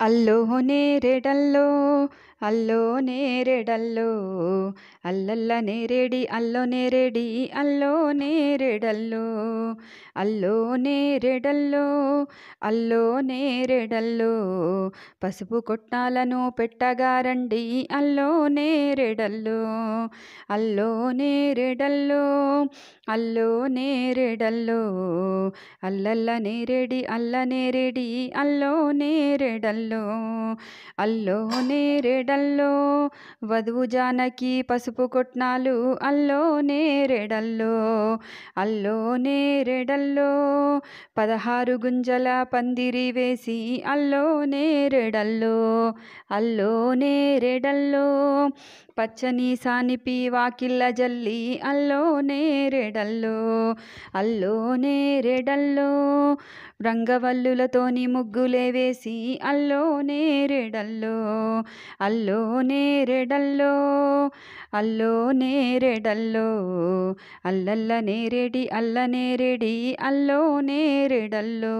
అల్లో నేరేడల్లో అల్లో నేరేడల్లో అల్లల్ల నేరేడి అల్లో నేరేడి అల్లో నేరేడల్లో అల్లో నేరేడల్లో అల్లో నేరేడల్లో పసుపు కొట్టాలను పెట్టగారండి అల్లో నేరేడల్లో అల్లో నేరేడల్లో అల్లో నేరేడల్లో అల్లల్ల నేరేడి అల్ల నేరేడి అల్లో నేరేడల్లో అల్లో నేరేడల్లో వధువు జానకి పసుపు కొట్నాలు అల్లో నేరేడల్లో అల్లో నేరేడల్లో పదహారు గుంజల పందిరి వేసి అల్లో నేరేడల్లో అల్లో నేరేడల్లో పచ్చని సానిపి వాకిళ్ళ జల్లి అల్లో నేరేడల్లో అల్లో నేరేడల్లో రంగవల్లులతోని ముగ్గులే వేసి అల్లో నేరేడల్లో అల్లో నేరేడల్లో అల్లో నేరేడల్లో అల్లల్ల నేరేడి అల్ల నేరేడి అల్లో నేరేడల్లో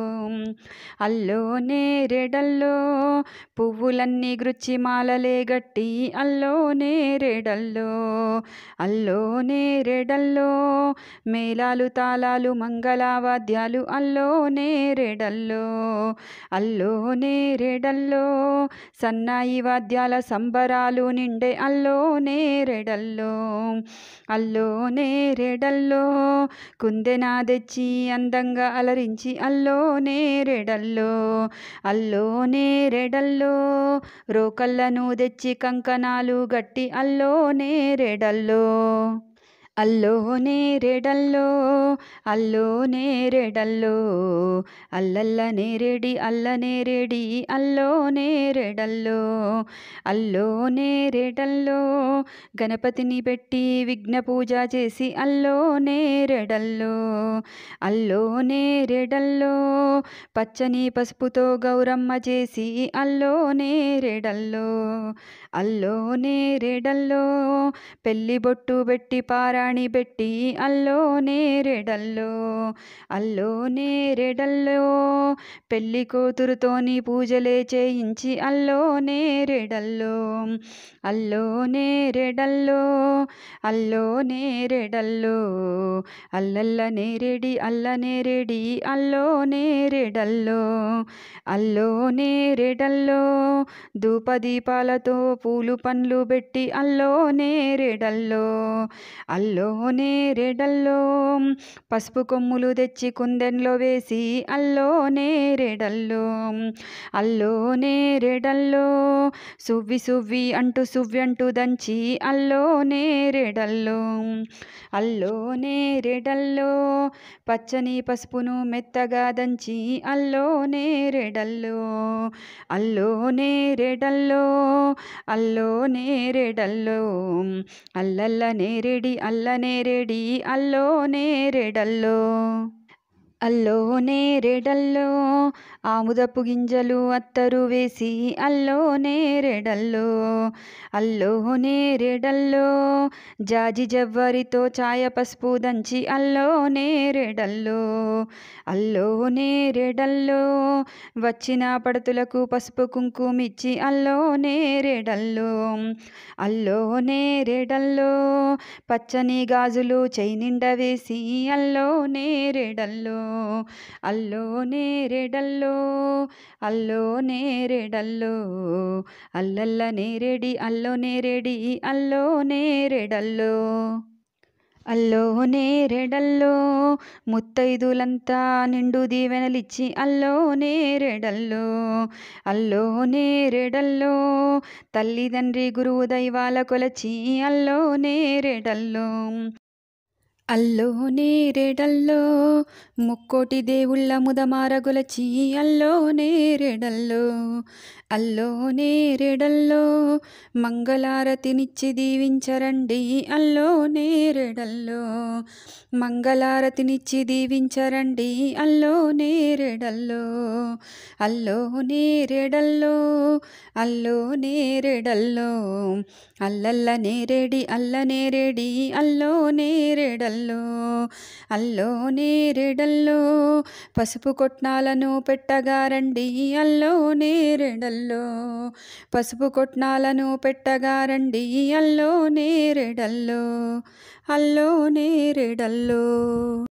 అల్లో నేరేడల్లో పువ్వులన్నీ గృచ్చి మాలలే గట్టి అల్లో నేరేడల్లో అల్లో నేరేడల్లో మేళాలు తాళాలు మంగళవాద్యాలు అల్లో నేరేడల్లో అల్లో నేరేడల్లో సన్నాయి వాద్యాల సంబరాలు నిండే అల్లో నేరేడల్లో అల్లో నేరేడల్లో కుందెన తెచ్చి అందంగా అలరించి అల్లో నేరేడల్లో అల్లో నేరేడల్లో రోకళ్ళను తెచ్చి కంకణాలు గట్టి అల్లో నేరేడల్లో అల్లో నేరేడల్లో అల్లో నేరేడల్లో అల్లల్ల నేరేడి అల్ల నేరేడి అల్లో నేరేడల్లో అల్లో నేరేడల్లో గణపతిని పెట్టి విఘ్న పూజ చేసి అల్లో నేరేడల్లో అల్లో నేరేడల్లో పచ్చని పసుపుతో గౌరమ్మ చేసి అల్లో నేరేడల్లో అల్లో నేరేడల్లో పెళ్లి బొట్టు పెట్టి పారాణి పెట్టి అల్లో నేరేడల్లో అల్లో నేరేడల్లో పెళ్లి కూతురుతోని పూజలే చేయించి అల్లో నేరేడల్లో అల్లో నేరేడల్లో అల్లో నేరేడల్లో అల్లల్ల నేరేడి అల్ల నేరేడి అల్లో నేరేడల్లో అల్లో నేరేడల్లో ధూపదీపాలతో పూలు పండ్లు పెట్టి అల్లో నేరేడల్లో అల్లో నేరేడల్లో పసుపు కొమ్ములు తెచ్చి కుందెన్లో వేసి అల్లో నేరేడల్లో అల్లో నేరేడల్లో సువ్వి సువ్వి అంటూ సువ్వి అంటూ దంచి అల్లో నేరేడల్లో అల్లో నేరేడల్లో పచ్చని పసుపును మెత్తగా దంచి అల్లో నేరేడల్లో అల్లో నేరేడల్లో అల్లో నేరేడల్లో అల్లల్ల నేరేడి అల్ల నేరేడి అల్లో నేరేడల్లో అల్లో నేరేడల్లో ఆముదపు గింజలు అత్తరు వేసి అల్లో నేరేడల్లో అల్లో నేరేడల్లో జాజి జవ్వరితో ఛాయ పసుపు దంచి అల్లో నేరేడల్లో అల్లో నేరేడల్లో వచ్చిన పడతులకు పసుపు కుంకుమిచ్చి అల్లో నేరేడల్లో అల్లో నేరేడల్లో పచ్చని గాజులు చేయి నిండా వేసి అల్లో నేరేడల్లో అల్లో నేరేడల్లో అల్లో నేరేడల్లో అల్లల్ల నేరేడి అల్లో నేరేడి అల్లో నేరేడల్లో అల్లో నేరేడల్లో ముత్తైదులంతా నిండు దీవెనలిచ్చి అల్లో నేరేడల్లో అల్లో నేరేడల్లో తల్లిదండ్రి గురువు దైవాల కొలచి అల్లో నేరేడల్లో అల్లో నేరేడల్లో ముక్కోటి దేవుళ్ళ ముదమారగొలచి అల్లో నేరేడల్లో అల్లో నేరేడల్లో మంగళారతినిచ్చి దీవించరండి అల్లో నేరేడల్లో మంగళారతినిచ్చి దీవించరండి అల్లో నేరేడల్లో అల్లో నేరేడల్లో అల్లో నేరేడల్లో అల్లల్ల నేరేడి అల్ల నేరేడి అల్లో నేరేడల్లో నేరెడల్లో అల్లో నేరెడల్లో పసుపు కొట్నాలను పెట్టగారండి అల్లో నేరెడల్లో పసుపు కొట్నాలను పెట్టగారండి అల్లో నేరెడల్లో అల్లో నేరెడల్లో